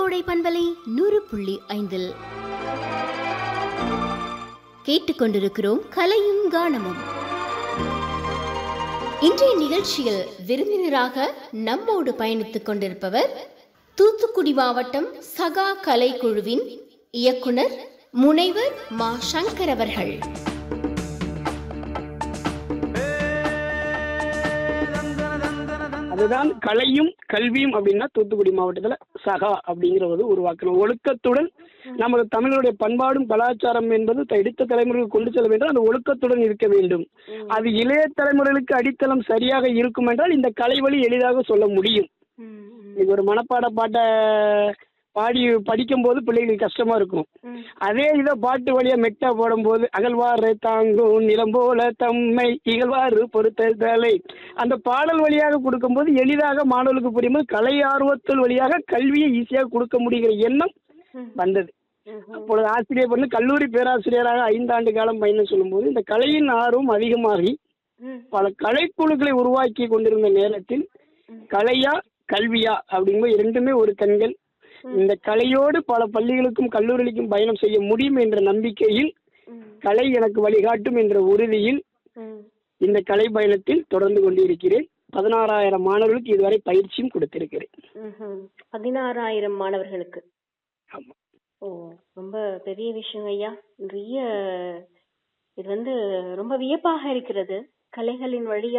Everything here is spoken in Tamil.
கோடை பண்பலை நூறு புள்ளி ஐந்தில் கேட்டுக்கொண்டிருக்கிறோம் கலையும் கானமும் இன்றைய நிகழ்ச்சியில் விருந்தினராக நம்மோடு பயணித்துக் கொண்டிருப்பவர் தூத்துக்குடி மாவட்டம் சகா கலை குழுவின் இயக்குனர் முனைவர் மா சங்கர் அவர்கள் அதுதான் கலையும் கல்வியும் அப்படின்னா தூத்துக்குடி மாவட்டத்துல சகா அப்படிங்கிறது உருவாக்கணும் ஒழுக்கத்துடன் நமது தமிழருடைய பண்பாடும் கலாச்சாரம் என்பது த- அடுத்த தலைமுறைக்கு கொண்டு செல்ல வேண்டும் அந்த ஒழுக்கத்துடன் இருக்க வேண்டும் அது இளைய தலைமுறைகளுக்கு அடித்தளம் சரியாக இருக்கும் என்றால் இந்த கலை வழி எளிதாக சொல்ல முடியும் இன்னைக்கு ஒரு மனப்பாட பாட்டை பாடி படிக்கும்போது பிள்ளைகளுக்கு கஷ்டமா இருக்கும் அதே இதை பாட்டு வழியா மெட்டா போடும்போது அகழ்வாறு தாங்கும் நிலம் போல தம்மை இகழ்வாறு பொறுத்தலை அந்த பாடல் வழியாக கொடுக்கும்போது எளிதாக மாணவர்களுக்கு புரியும்போது கலை ஆர்வத்தல் வழியாக கல்வியை ஈஸியாக கொடுக்க முடிகிற எண்ணம் வந்தது அப்பொழுது ஆசிரியர் பண்ணி கல்லூரி பேராசிரியராக ஐந்தாண்டு காலம் பயணம் சொல்லும்போது இந்த கலையின் ஆர்வம் அதிகமாகி பல கலைக்குழுக்களை உருவாக்கி கொண்டிருந்த நேரத்தில் கலையா கல்வியா அப்படிங்கும்போது இரண்டுமே ஒரு கண்கள் இந்த கலையோடு பல பள்ளிகளுக்கும் கல்லூரிகளுக்கும் பயணம் செய்ய முடியும் என்ற நம்பிக்கையில் கலை எனக்கு வழிகாட்டும் என்ற உறுதியில் இந்த கலை பயணத்தில் தொடர்ந்து கொண்டிருக்கிறேன் பதினாறாயிரம் மாணவர்களுக்கு இதுவரை பயிற்சியும் கொடுத்திருக்கிறேன் பதினாறாயிரம் மாணவர்களுக்கு ஆமா. ஓ ரொம்ப பெரிய விஷயம் ஐயா நிறைய இது வந்து ரொம்ப வியப்பாக இருக்கிறது கலைகளின் வழியா